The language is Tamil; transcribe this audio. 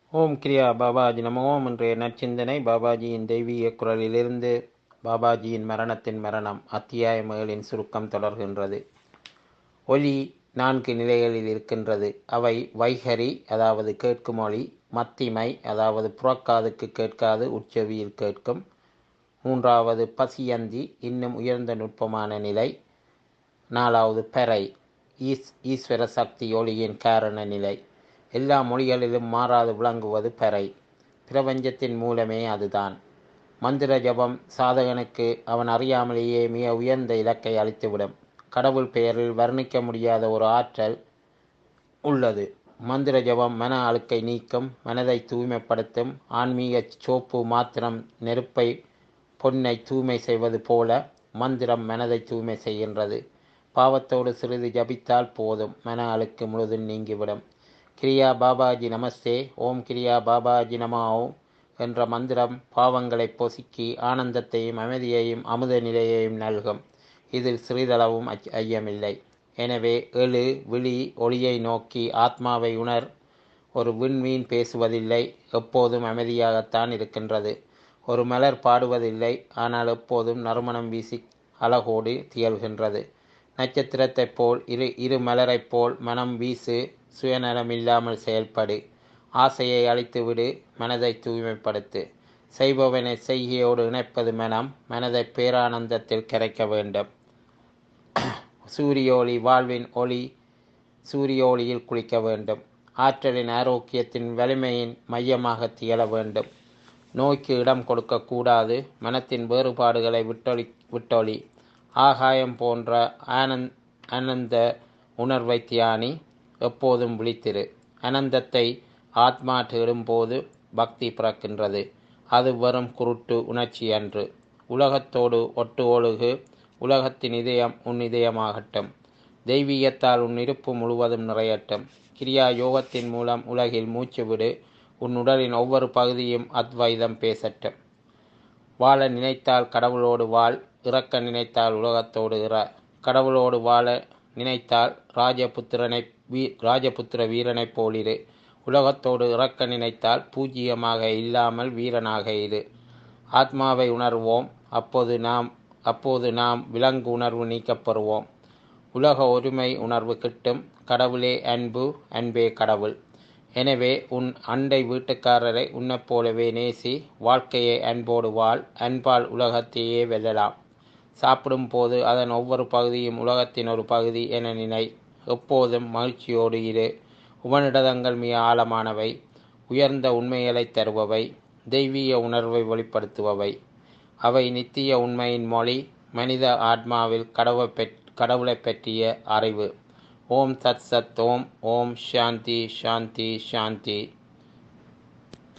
ஓம் கிரியா பாபாஜி நமோ ஓம் இன்றைய நற்சிந்தனை பாபாஜியின் தெய்வீக குரலிலிருந்து பாபாஜியின் மரணத்தின் மரணம் அத்தியாயம் ஏழின் சுருக்கம் தொடர்கின்றது ஒலி நான்கு நிலைகளில் இருக்கின்றது அவை வைகரி அதாவது கேட்கும் ஒளி மத்திமை அதாவது புறக்காதுக்கு கேட்காது உச்சவியில் கேட்கும் மூன்றாவது பசியந்தி இன்னும் உயர்ந்த நுட்பமான நிலை நாலாவது பெறை ஈஸ் ஈஸ்வர சக்தி ஒளியின் காரண நிலை எல்லா மொழிகளிலும் மாறாது விளங்குவது பெறை பிரபஞ்சத்தின் மூலமே அதுதான் மந்திர ஜபம் சாதகனுக்கு அவன் அறியாமலேயே மிக உயர்ந்த இலக்கை அளித்துவிடும் கடவுள் பெயரில் வர்ணிக்க முடியாத ஒரு ஆற்றல் உள்ளது மந்திர ஜபம் மன அழுக்கை நீக்கும் மனதை தூய்மைப்படுத்தும் ஆன்மீக சோப்பு மாத்திரம் நெருப்பை பொன்னை தூய்மை செய்வது போல மந்திரம் மனதை தூய்மை செய்கின்றது பாவத்தோடு சிறிது ஜபித்தால் போதும் மன அழுக்கு முழுதும் நீங்கிவிடும் கிரியா பாபாஜி நமஸ்தே ஓம் கிரியா பாபாஜி நம ஓம் என்ற மந்திரம் பாவங்களை பொசுக்கி ஆனந்தத்தையும் அமைதியையும் அமுத நிலையையும் நல்கும் இதில் சிறிதளவும் ஐயமில்லை எனவே எழு விழி ஒளியை நோக்கி ஆத்மாவை உணர் ஒரு விண்மீன் பேசுவதில்லை எப்போதும் அமைதியாகத்தான் இருக்கின்றது ஒரு மலர் பாடுவதில்லை ஆனால் எப்போதும் நறுமணம் வீசி அழகோடு திகழ்கின்றது நட்சத்திரத்தைப் போல் இரு இரு மலரைப் போல் மனம் வீசு சுயநலம் இல்லாமல் செயல்படு ஆசையை அழித்துவிடு மனதை தூய்மைப்படுத்து செய்பவனை செய்கையோடு இணைப்பது மனம் மனதை பேரானந்தத்தில் கரைக்க வேண்டும் சூரிய ஒளி வாழ்வின் ஒளி சூரிய ஒளியில் குளிக்க வேண்டும் ஆற்றலின் ஆரோக்கியத்தின் வலிமையின் மையமாக திகழ வேண்டும் நோய்க்கு இடம் கொடுக்கக்கூடாது மனத்தின் வேறுபாடுகளை விட்டொளி விட்டொளி ஆகாயம் போன்ற ஆனந்த் ஆனந்த உணர்வை தியானி எப்போதும் விழித்திரு அனந்தத்தை ஆத்மா தேடும்போது பக்தி பிறக்கின்றது அது வெறும் குருட்டு உணர்ச்சி அன்று உலகத்தோடு ஒட்டு ஒழுகு உலகத்தின் இதயம் உன் இதயமாகட்டும் தெய்வீகத்தால் உன் இருப்பு முழுவதும் நிறையட்டும் கிரியா யோகத்தின் மூலம் உலகில் மூச்சு விடு உன் உடலின் ஒவ்வொரு பகுதியும் அத்வைதம் பேசட்டும் வாழ நினைத்தால் கடவுளோடு வாழ் இறக்க நினைத்தால் உலகத்தோடு இற கடவுளோடு வாழ நினைத்தால் ராஜபுத்திரனை வீ ராஜபுத்திர வீரனைப் போலிரு உலகத்தோடு இறக்க நினைத்தால் பூஜ்ஜியமாக இல்லாமல் வீரனாக இரு ஆத்மாவை உணர்வோம் அப்போது நாம் அப்போது நாம் விலங்கு உணர்வு நீக்கப்பெறுவோம் உலக ஒருமை உணர்வு கிட்டும் கடவுளே அன்பு அன்பே கடவுள் எனவே உன் அண்டை வீட்டுக்காரரை உன்னைப் போலவே நேசி வாழ்க்கையை அன்போடு வாழ் அன்பால் உலகத்தையே வெல்லலாம் சாப்பிடும் போது அதன் ஒவ்வொரு பகுதியும் உலகத்தின் ஒரு பகுதி என நினை எப்போதும் மகிழ்ச்சியோடு இரு உபனிடதங்கள் மிக ஆழமானவை உயர்ந்த உண்மைகளை தருபவை தெய்வீக உணர்வை வெளிப்படுத்துபவை அவை நித்திய உண்மையின் மொழி மனித ஆத்மாவில் கடவுளை பெற் கடவுளை பற்றிய அறிவு ஓம் தத் சத் ஓம் ஓம் சாந்தி சாந்தி சாந்தி